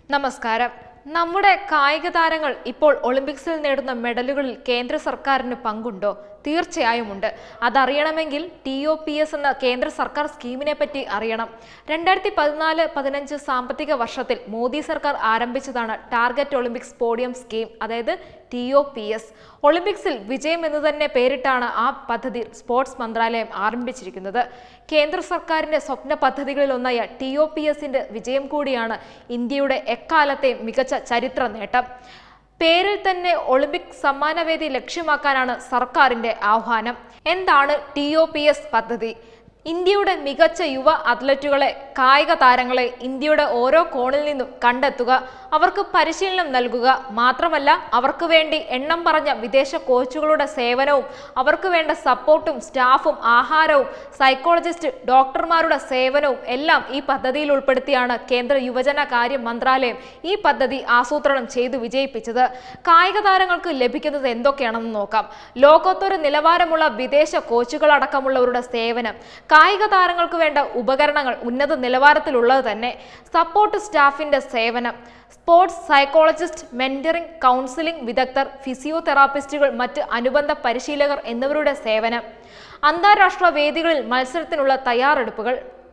നമസ്കാരം നമ്മുടെ കായിക താരങ്ങൾ ഇപ്പോൾ ഒളിമ്പിക്സിൽ നേടുന്ന മെഡലുകളിൽ കേന്ദ്ര സർക്കാരിന് പങ്കുണ്ടോ തീർച്ചയായും ഉണ്ട് അതറിയണമെങ്കിൽ ടി ഒ പി എസ് എന്ന കേന്ദ്ര സർക്കാർ സ്കീമിനെ പറ്റി അറിയണം രണ്ടായിരത്തി പതിനാല് പതിനഞ്ച് സാമ്പത്തിക വർഷത്തിൽ മോദി സർക്കാർ ആരംഭിച്ചതാണ് ടാർഗറ്റ് ഒളിമ്പിക്സ് പോഡിയം സ്കീം അതായത് ടി ഒ പി എസ് ഒളിമ്പിക്സിൽ വിജയം എന്ന് തന്നെ പേരിട്ടാണ് ആ പദ്ധതി സ്പോർട്സ് മന്ത്രാലയം ആരംഭിച്ചിരിക്കുന്നത് കേന്ദ്ര സർക്കാരിന്റെ സ്വപ്ന പദ്ധതികളിൽ ഒന്നായ ടി ഒ പി എസിന്റെ വിജയം കൂടിയാണ് ഇന്ത്യയുടെ എക്കാലത്തെ മികച്ച ചരിത്ര നേട്ടം പേരിൽ തന്നെ ഒളിമ്പിക് സമ്മാനവേദി ലക്ഷ്യമാക്കാനാണ് സർക്കാരിന്റെ ആഹ്വാനം എന്താണ് ടി ഒ പി എസ് പദ്ധതി ഇന്ത്യയുടെ മികച്ച യുവ അത്ലറ്റുകളെ കായിക താരങ്ങളെ ഇന്ത്യയുടെ ഓരോ കോണിൽ നിന്നും കണ്ടെത്തുക അവർക്ക് പരിശീലനം നൽകുക മാത്രമല്ല അവർക്ക് വേണ്ടി എണ്ണം പറഞ്ഞ വിദേശ കോച്ചുകളുടെ സേവനവും അവർക്ക് വേണ്ട സപ്പോർട്ടും സ്റ്റാഫും ആഹാരവും സൈക്കോളജിസ്റ്റ് ഡോക്ടർമാരുടെ സേവനവും എല്ലാം ഈ പദ്ധതിയിൽ ഉൾപ്പെടുത്തിയാണ് കേന്ദ്ര യുവജന കാര്യ മന്ത്രാലയം ഈ പദ്ധതി ആസൂത്രണം ചെയ്തു വിജയിപ്പിച്ചത് കായിക താരങ്ങൾക്ക് ലഭിക്കുന്നത് എന്തൊക്കെയാണെന്ന് നോക്കാം ലോകോത്തര നിലവാരമുള്ള വിദേശ കോച്ചുകളടക്കമുള്ളവരുടെ സേവനം കായിക താരങ്ങൾക്ക് വേണ്ട ഉപകരണങ്ങൾ ഉന്നത നിലവാരത്തിലുള്ളത് തന്നെ സപ്പോർട്ട് സ്റ്റാഫിന്റെ സേവനം സ്പോർട്സ് സൈക്കോളജിസ്റ്റ് മെന്ററിംഗ് കൗൺസിലിംഗ് വിദഗ്ധർ ഫിസിയോതെറാപ്പിസ്റ്റുകൾ മറ്റ് അനുബന്ധ പരിശീലകർ എന്നിവരുടെ സേവനം അന്താരാഷ്ട്ര വേദികളിൽ മത്സരത്തിനുള്ള തയ്യാറെടുപ്പുകൾ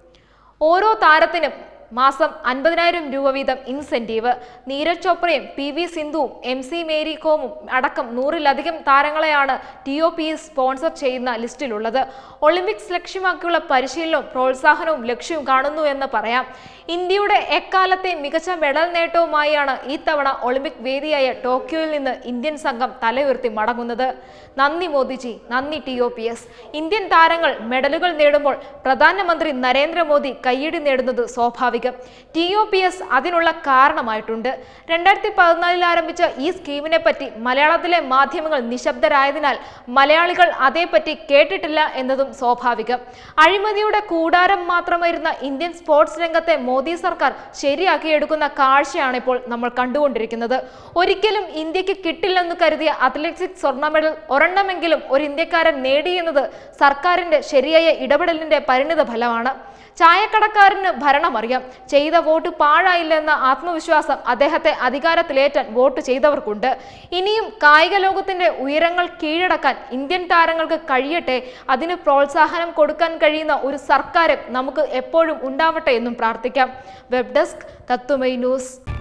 ഓരോ താരത്തിനും മാസം അൻപതിനായിരം രൂപ വീതം ഇൻസെന്റീവ് നീരജ് ചോപ്രയും പി വി സിന്ധുവും എം സി മേരി കോമും അടക്കം നൂറിലധികം താരങ്ങളെയാണ് ടി ഒ പി സ്പോൺസർ ചെയ്യുന്ന ലിസ്റ്റിലുള്ളത് ഒളിമ്പിക്സ് ലക്ഷ്യമാക്കിയുള്ള പരിശീലനവും പ്രോത്സാഹനവും ലക്ഷ്യവും കാണുന്നു എന്ന് പറയാം ഇന്ത്യയുടെ എക്കാലത്തെ മികച്ച മെഡൽ നേട്ടവുമായാണ് ഈ തവണ ഒളിമ്പിക് വേദിയായ ടോക്കിയോയിൽ നിന്ന് ഇന്ത്യൻ സംഘം തലയുയർത്തി മടങ്ങുന്നത് നന്ദി മോദിജി നന്ദി T O P S Indian താരങ്ങൾ മെഡലുകൾ നേടുമ്പോൾ പ്രധാനമന്ത്രി നരേന്ദ്രമോദി കയ്യടി നേടുന്നത് സ്വാഭാവികം ടി ഒ പി എസ് അതിനുള്ള കാരണമായിട്ടുണ്ട് രണ്ടായിരത്തി പതിനാലിൽ ആരംഭിച്ച ഈ സ്കീമിനെ പറ്റി മലയാളത്തിലെ മാധ്യമങ്ങൾ നിശബ്ദരായതിനാൽ മലയാളികൾ അതേപ്പറ്റി കേട്ടിട്ടില്ല എന്നതും സ്വാഭാവികം അഴിമതിയുടെ കൂടാരം മാത്രമായിരുന്ന ഇന്ത്യൻ സ്പോർട്സ് രംഗത്തെ മോദി സർക്കാർ ശരിയാക്കിയെടുക്കുന്ന കാഴ്ചയാണ് ഇപ്പോൾ നമ്മൾ കണ്ടുകൊണ്ടിരിക്കുന്നത് ഒരിക്കലും ഇന്ത്യക്ക് കിട്ടില്ലെന്ന് കരുതിയ അത്ലറ്റിക്സ് സ്വർണ്ണ മെഡൽ ഒരെണ്ണമെങ്കിലും ഒരു ഇന്ത്യക്കാരൻ നേടിയെന്നത് സർക്കാരിന്റെ ശരിയായ ഇടപെടലിന്റെ പരിണിത ഫലമാണ് ചായക്കടക്കാരന് ഭരണം അറിയാം ചെയ്ത വോട്ട് പാഴായില്ലെന്ന ആത്മവിശ്വാസം അദ്ദേഹത്തെ അധികാരത്തിലേറ്റാൻ വോട്ട് ചെയ്തവർക്കുണ്ട് ഇനിയും കായിക ലോകത്തിന്റെ ഉയരങ്ങൾ കീഴടക്കാൻ ഇന്ത്യൻ താരങ്ങൾക്ക് കഴിയട്ടെ അതിന് പ്രോത്സാഹനം കൊടുക്കാൻ കഴിയുന്ന ഒരു സർക്കാരും നമുക്ക് എപ്പോഴും ഉണ്ടാവട്ടെ എന്നും പ്രാർത്ഥിക്കാം വെബ് ഡെസ്ക് തത്വമൈ ന്യൂസ്